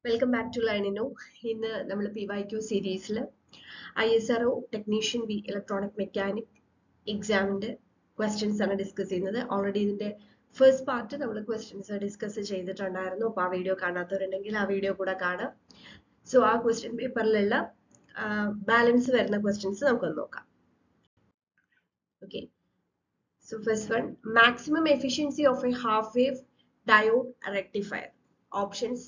Welcome back to ലൈനിനോ ഇന്ന് നമ്മൾ പി വൈ ക്യു സീരീസിൽ I S R O technician B electronic mechanic എക്സാമിൻ്റെ ക്വസ്റ്റ്യൻസ് ആണ് ഡിസ്കസ് ചെയ്യുന്നത് ഓൾറെഡി ഇതിൻ്റെ ഫസ്റ്റ് പാർട്ട് നമ്മൾ ക്വസ്റ്റ്യൻസ് ഡിസ്കസ് ചെയ്തിട്ടുണ്ടായിരുന്നു അപ്പോൾ ആ വീഡിയോ കാണാത്തവരുണ്ടെങ്കിൽ ആ വീഡിയോ കൂടെ കാണാം സോ ആ ക്വസ്റ്റ്യൻ പേപ്പറിലുള്ള ബാലൻസ് വരുന്ന ക്വസ്റ്റ്യൻസ് നമുക്കൊന്ന് നോക്കാം okay so first one maximum efficiency of a half wave diode rectifier options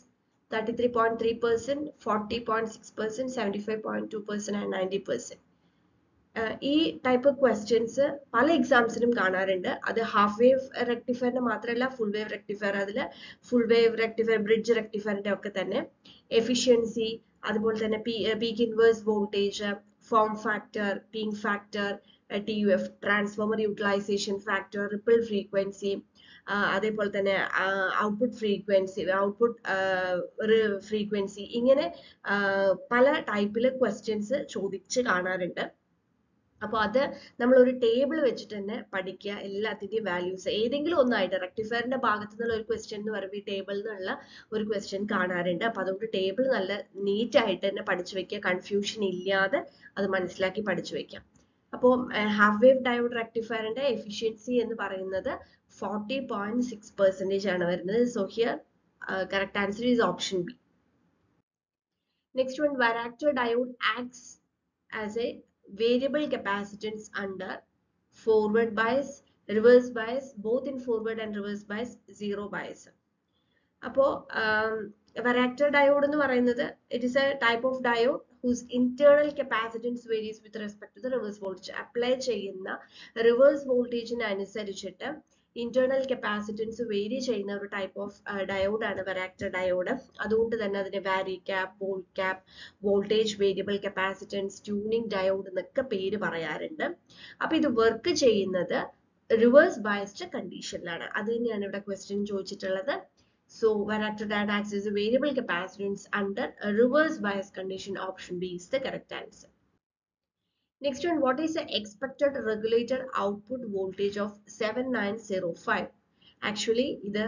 33.3%, 40.6%, 75.2% and 90%. ഈ ടൈപ്പ് ക്വസ്റ്റ്യൻസ് പല എക്സാംസിനും കാണാറുണ്ട് അത് ഹാഫ് വേവ് റെക്ടിഫയറിന്റെ മാത്രമല്ല ഫുൾ വേവ് റെക്ടിഫയർ അതിൽ ഫുൾ വേവ് റെക്ടിഫയർ ബ്രിഡ്ജ് റെക്ടിഫയറിന്റെ ഒക്കെ തന്നെ എഫിഷ്യൻസി അതുപോലെ തന്നെ P peak inverse voltage form factor peak factor T U F transformer utilization factor ripple frequency അതേപോലെ തന്നെ ഔട്ട്പുട്ട് ഫ്രീക്വൻസി ഔട്ട്പുട്ട് ഫ്രീക്വൻസി ഇങ്ങനെ പല ടൈപ്പിൽ ക്വസ്റ്റ്യൻസ് ചോദിച്ച് കാണാറുണ്ട് അപ്പോൾ അത് നമ്മൾ ഒരു ടേബിൾ വെച്ചിട്ട് തന്നെ പഠിക്കുക എല്ലാത്തിൻ്റെയും വാല്യൂസ് ഏതെങ്കിലും ഒന്നായിട്ട് റെക്ടിഫയറിന്റെ ഭാഗത്തു നിന്നുള്ള ഒരു ക്വസ്റ്റ്യൻ എന്ന് പറയുമ്പോൾ ഈ ടേബിളിൽ നിന്നുള്ള ഒരു ക്വസ്റ്റ്യൻ കാണാറുണ്ട് അപ്പോൾ അതുകൊണ്ട് ടേബിൾ നല്ല നീറ്റ് ആയിട്ട് തന്നെ പഠിച്ചു വെക്കുക കൺഫ്യൂഷൻ ഇല്ലാതെ അത് മനസ്സിലാക്കി പഠിച്ചു വെക്കാം അപ്പോൾ ഹാഫ് വേവ് ഡയോഡ് റെക്ടിഫയറിന്റെ എഫിഷ്യൻസി എന്ന് പറയുന്നത് ഫോർട്ടി പോയിന്റ് സിക്സ് പെർസെൻറ്റേജ് ആണ് വരുന്നത് so here correct answer is option B next one varactor diode acts as a variable capacitance under forward bias reverse bias both in forward and reverse bias zero bias അപ്പോൾ varactor diode എന്ന് പറയുന്നത് it is a type of diode whose internal capacitance varies with respect to the reverse voltage apply ചെയ്യുന്ന reverse വോൾട്ടേജിന് അനുസരിച്ചിട്ട് internal capacitance vary ചെയ്യുന്ന ഒരു type of diode ആണ് വരാക്ടർ diode അതുകൊണ്ട് തന്നെ അതിന് വാരി ക്യാപ്പ് വോൾ cap voltage variable capacitance tuning diode എന്നൊക്കെ പേര് പറയാറുണ്ട് അപ്പൊ ഇത് വർക്ക് ചെയ്യുന്നത് റിവേഴ്സ് ബയസ്ഡ് കണ്ടീഷനിലാണ് അത് തന്നെയാണ് ഇവിടെ ക്വസ്റ്റ്യൻ ചോദിച്ചിട്ടുള്ളത് So varactor diode acts as a variable capacitance under a reverse bias condition. Option B is the correct answer. Next one, what is the expected regulated output voltage of 7905? Actually, ഇത്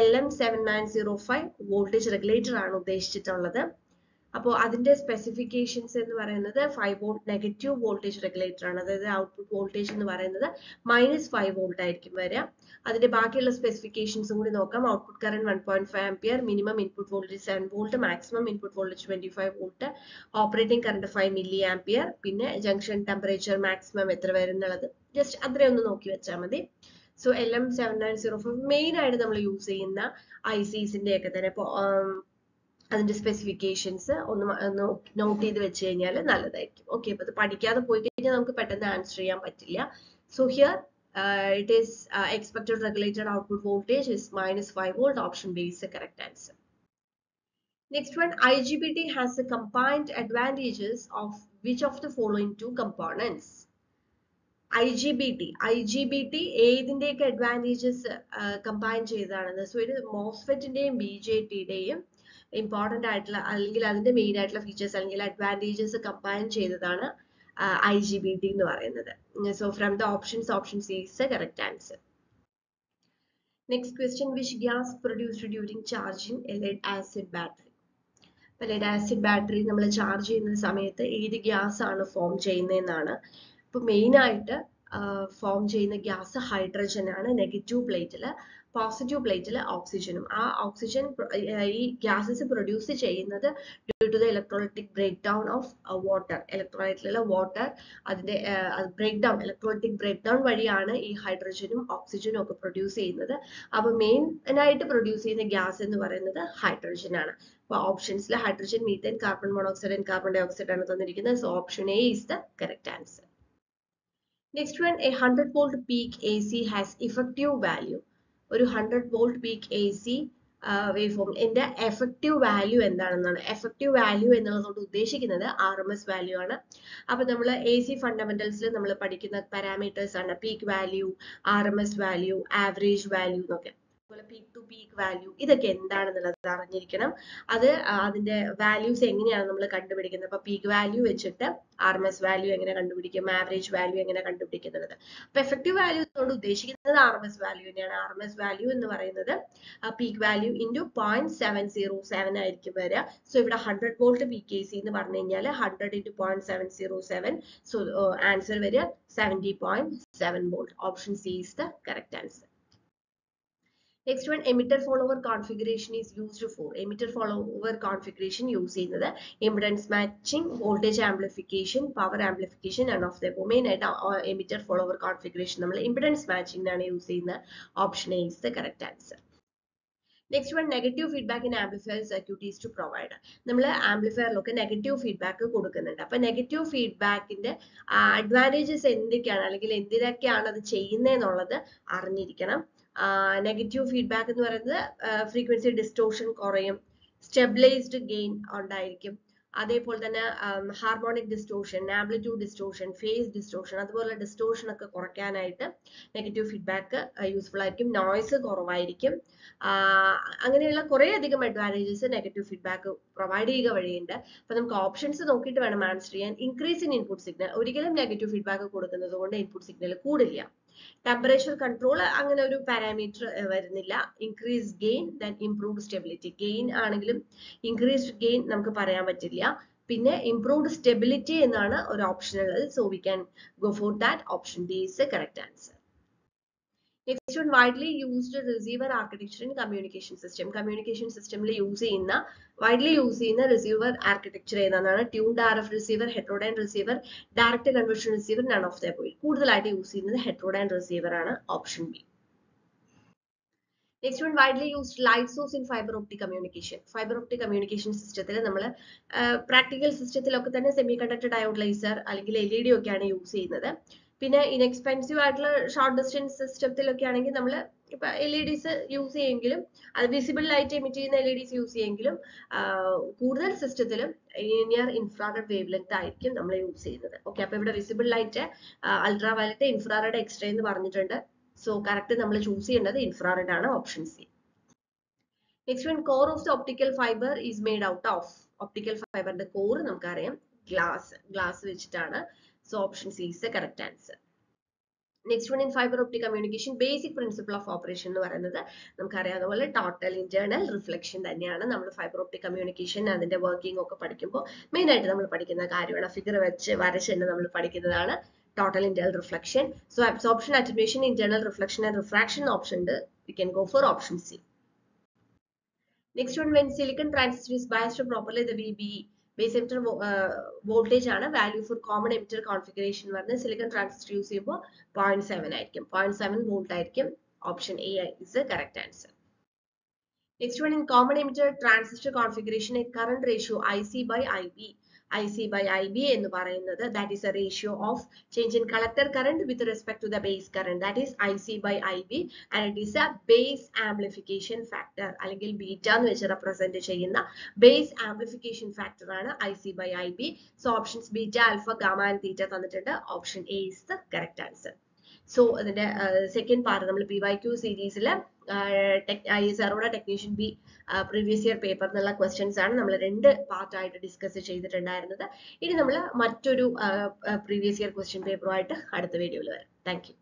LM7905 voltage regulator ആണ് ഉദ്ദേശിച്ചിട്ടുള്ളത് അപ്പോൾ അതിന്റെ specifications എന്ന് പറയുന്നത് five volt negative voltage regulator ആണ് അതായത് output voltage എന്ന് പറയുന്നത് മൈനസ് ഫൈവ് വോൾട്ട് ആയിരിക്കും വരിക അതിന്റെ ബാക്കിയുള്ള സ്പെസിഫിക്കേഷൻസും കൂടി നോക്കാം output current one point five ampere minimum input voltage seven volt maximum input voltage twenty five volt operating current five milli ampere പിന്നെ ജംഗ്ഷൻ ടെമ്പറേച്ചർ മാക്സിമം എത്ര വരുന്നുള്ളത് ജസ്റ്റ് അത്രയൊന്ന് നോക്കി വെച്ചാൽ മതി so L M seven nine zero five main ആയിട്ട് നമ്മൾ use ചെയ്യുന്ന ഐ സീസിന്റെ ഒക്കെ തന്നെ ഇപ്പോൾ അതിന്റെ സ്പെസിഫിക്കേഷൻസ് ഒന്ന് നോട്ട് ചെയ്ത് വെച്ച് കഴിഞ്ഞാൽ നല്ലതായിരിക്കും ഓക്കെ അപ്പൊ ഇത് പഠിക്കാതെ പോയി കഴിഞ്ഞാൽ നമുക്ക് പെട്ടെന്ന് ആൻസർ ചെയ്യാൻ പറ്റില്ല so here it is expected regulated output voltage is minus five volt option B is a correct answer Next one, IGBT has the combined advantages of which of the following two components? IGBT, IGBT ഏതിന്റെയൊക്കെ advantages combine ചെയ്തതാണെന്ന് സോ ഇത് മോസ്ഫെറ്റിന്റെയും B J ടിയുടെയും important ആയിട്ടുള്ള അല്ലെങ്കിൽ അതിന്റെ main ആയിട്ടുള്ള ഫീച്ചേഴ്സ് അല്ലെങ്കിൽ അഡ്വാൻറ്റേജസ് കമ്പൈൻ ചെയ്തതാണ് ഐ ജി ബി ടി എന്ന് പറയുന്നത് so from the options option C is the correct answer next question which gas produced during charging a lead acid battery ഇപ്പൊ ലെഡ് ആസിഡ് ബാറ്ററി നമ്മൾ charge ചെയ്യുന്ന സമയത്ത് ഏത് gas ആണ് form ചെയ്യുന്നതെന്നാണ് ഇപ്പൊ main ആയിട്ട് ഫോം ചെയ്യുന്ന ഗ്യാസ് ഹൈഡ്രജൻ ആണ് നെഗറ്റീവ് പ്ലേറ്റിൽ പോസിറ്റീവ് പ്ലേറ്റിൽ ഓക്സിജനും ആ ഓക്സിജൻ ഈ ഗ്യാസസ് പ്രൊഡ്യൂസ് ചെയ്യുന്നത് due to the electrolytic break down of water ഇലക്ട്രോലൈറ്റിലുള്ള വാട്ടർ അതിന്റെ break down electrolytic break down വഴിയാണ് ഈ ഹൈഡ്രജനും ഓക്സിജനും ഒക്കെ പ്രൊഡ്യൂസ് ചെയ്യുന്നത് അപ്പൊ മെയിൻ ആയിട്ട് പ്രൊഡ്യൂസ് ചെയ്യുന്ന ഗ്യാസ് എന്ന് പറയുന്നത് ഹൈഡ്രജൻ ആണ് അപ്പൊ ഓപ്ഷൻസിൽ hydrogen methane carbon monoxide and carbon dioxide ആണ് തന്നിരിക്കുന്നത് so option A is the correct answer next one a hundred volt peak A C has effective value ഒരു hundred volt peak A C wave form എൻ്റെ effective value എന്താണെന്നാണ് effective value എന്നുള്ളതുകൊണ്ട് ഉദ്ദേശിക്കുന്നത് R M S value ആണ് അപ്പൊ നമ്മൾ A C ഫണ്ടമെന്റൽസിൽ നമ്മൾ പഠിക്കുന്ന പാരാമീറ്റേഴ്സ് ആണ് peak value R M S value average value എന്നൊക്കെ അതുപോലെ പീക്ക് ടു പീക്ക് വാല്യൂ ഇതൊക്കെ എന്താണെന്നുള്ളത് അറിഞ്ഞിരിക്കണം അത് ആ, അതിന്റെ വാല്യൂസ് എങ്ങനെയാണ് നമ്മൾ കണ്ടുപിടിക്കുന്നത് അപ്പൊ പീക്ക് വാല്യൂ വെച്ചിട്ട് ആർ എം എസ് വാല്യൂ എങ്ങനെ കണ്ടുപിടിക്കും ആവറേജ് വാല്യൂ എങ്ങനെ കണ്ടുപിടിക്കുന്നത് അപ്പൊ എഫക്റ്റീവ് വാല്യൂ കൊണ്ട് ഉദ്ദേശിക്കുന്നത് ആർ എം എസ് വാല്യൂ തന്നെയാണ് ആർ എം എസ് വാല്യൂ എന്ന് പറയുന്നത് peak value into point seven zero seven ആയിരിക്കും വരിക സോ ഇവിടെ hundred volt P K C എന്ന് പറഞ്ഞു കഴിഞ്ഞാൽ hundred into point seven zero seven so answer വരിക seventy point seven volt option C is the correct answer next one emitter follower configuration is used for emitter follower configuration use ചെയ്യുന്നത് impedance matching voltage amplification power amplification ആണ് of the main ആയിട്ട് emitter follower configuration നമ്മൾ impedance മാച്ചിങ്ങിനാണ് use ചെയ്യുന്നത് option A is the correct answer next one negative feedback in amplifier circuit is to provide നമ്മൾ ആംപ്ലിഫയറിലൊക്കെ negative feedback കൊടുക്കുന്നുണ്ട് അപ്പൊ negative ഫീഡ്ബാക്കിന്റെ അഡ്വാൻറ്റേജസ് എന്തൊക്കെയാണ് അല്ലെങ്കിൽ എന്തിനൊക്കെയാണ് അത് ചെയ്യുന്നതെന്നുള്ളത് അറിഞ്ഞിരിക്കണം നെഗറ്റീവ് ഫീഡ്ബാക്ക് എന്ന് പറയുന്നത് ഫ്രീക്വൻസി ഡിസ്റ്റോഷൻ കുറയും സ്റ്റെബിലൈസ്ഡ് ഗെയിൻ ഉണ്ടായിരിക്കും അതേപോലെ തന്നെ harmonic distortion amplitude distortion phase distortion അതുപോലെ ഡിസ്റ്റോഷൻ ഒക്കെ കുറയ്ക്കാനായിട്ട് നെഗറ്റീവ് ഫീഡ്ബാക്ക് യൂസ്ഫുൾ ആയിരിക്കും നോയ്സ് കുറവായിരിക്കും ആഹ് അങ്ങനെയുള്ള കുറേ അധികം അഡ്വാൻറ്റേജസ് നെഗറ്റീവ് ഫീഡ്ബാക്ക് പ്രൊവൈഡ് ചെയ്യുക വഴിയുണ്ട് അപ്പൊ നമുക്ക് ഓപ്ഷൻസ് നോക്കിയിട്ട് വേണം ആൻസർ ചെയ്യാൻ ഇൻക്രീസ് ഇൻ ഇൻപുട്ട് സിഗ്നൽ ഒരിക്കലും നെഗറ്റീവ് ഫീഡ്ബാക്ക് കൊടുക്കുന്നത് കൊണ്ട് ഇൻപുട്ട് സിഗ്നൽ കൂടില്ല ടെമ്പറേച്ചർ കൺട്രോൾ അങ്ങനെ ഒരു പാരാമീറ്റർ വരുന്നില്ല increase gain then improved stability gain ആണെങ്കിലും ഇൻക്രീസ്ഡ് ഗെയിൻ നമുക്ക് പറയാൻ പറ്റില്ല പിന്നെ ഇംപ്രൂവ്ഡ് സ്റ്റെബിലിറ്റി എന്നാണ് ഒരു ഓപ്ഷൻ ഉള്ളത് so we can go for that option D is a correct answer next one widely used receiver architecture in communication system communication സിസ്റ്റമിൽ use ചെയ്യുന്ന വൈഡ്ലി യൂസ് ചെയ്യുന്ന റിസീവർ ആർക്കിടെക്ചർ ഏതാണ് tuned R F receiver heterodyne receiver direct conversion receiver none of the പോയി കൂടുതലായിട്ട് use ചെയ്യുന്നത് heterodyne receiver ആണ് option B next one widely used light source in fibre optic communication fibre optic communication സിസ്റ്റത്തിൽ നമ്മൾ practical സിസ്റ്റത്തിലൊക്കെ തന്നെ semiconductor diode laser അല്ലെങ്കിൽ L E D ഒക്കെയാണ് യൂസ് ചെയ്യുന്നത് പിന്നെ ഇൻഎക്സ്പെൻസീവ് ആയിട്ടുള്ള ഷോർട്ട് ഡിസ്റ്റൻസ് സിസ്റ്റത്തിലൊക്കെ ആണെങ്കിൽ നമ്മൾ ഇപ്പൊ എൽ ഇ ഡിസ് യൂസ് ചെയ്യുമെങ്കിലും അത് വിസിബിൾ ലൈറ്റ് എമിറ്റ് ചെയ്യുന്ന എൽ ഇ ഡിസ് യൂസ് ചെയ്യുമെങ്കിലും കൂടുതൽ സിസ്റ്റത്തിലും നിയർ ഇൻഫ്രാറെഡ് വേവ് ലെങ്ത് ആയിരിക്കും നമ്മൾ യൂസ് ചെയ്യുന്നത് ഓക്കെ അപ്പൊ ഇവിടെ visible light ultraviolet infrared X ray എന്ന് പറഞ്ഞിട്ടുണ്ട് സോ കറക്റ്റ് നമ്മൾ ചൂസ് ചെയ്യേണ്ടത് ഇൻഫ്രാറെഡ് ആണ് option C next one core of the optical fibre is made out of optical ഫൈബറിന്റെ കോർ നമുക്കറിയാം ഗ്ലാസ് ഗ്ലാസ് വെച്ചിട്ടാണ് so option C is the correct answer next one in fibre optic communication basic principle of operation എന്ന് പറയുന്നത് നമുക്കറിയാവുന്ന പോലെ total internal reflection തന്നെയാണ് നമ്മൾ fibre optic communication അതിന്റെ വർക്കിംഗ് ഒക്കെ പഠിക്കുമ്പോൾ മെയിൻ ആയിട്ട് നമ്മൾ പഠിക്കുന്ന കാര്യമാണ് ഫിഗർ വെച്ച് വരച്ച് തന്നെ നമ്മൾ പഠിക്കുന്നതാണ് total internal reflection. So absorption, attenuation, internal reflection and refraction option, we can go for option C. Next one, when silicon transistor is biased properly, the VBE base emitter uh, voltage ആണ് value for common emitter configuration പറഞ്ഞ് silicon transistor use ചെയ്യുമ്പോൾ point seven ആയിരിക്കും point seven volt ആയിരിക്കും option A is correct answer next one in common emitter transistor configuration current ratio I C by I B I C by I B എന്ന് പറയുന്നത് that is a ratio of change in collector current with respect to the base current that is I C by I B and it is a base amplification factor അല്ലെങ്കിൽ beta എന്ന് വെച്ച് represent ചെയ്യുന്ന base amplification factor ആണ് I C by I B so options beta alpha gamma and theta തന്നിട്ടുണ്ട് option A is the correct answer so അതിന്റെ second part നമ്മൾ P Y Q സീരീസിൽ I S ആറോടെ technician B previous year paper എന്നുള്ള questions ആണ് നമ്മൾ രണ്ട് പാർട്ടായിട്ട് ഡിസ്കസ് ചെയ്തിട്ടുണ്ടായിരുന്നത് ഇനി നമ്മൾ മറ്റൊരു പ്രീവിയസ് ഇയർ ക്വസ്റ്റ്യൻ പേപ്പറുമായിട്ട് അടുത്ത വീഡിയോയിൽ വരാം താങ്ക് യു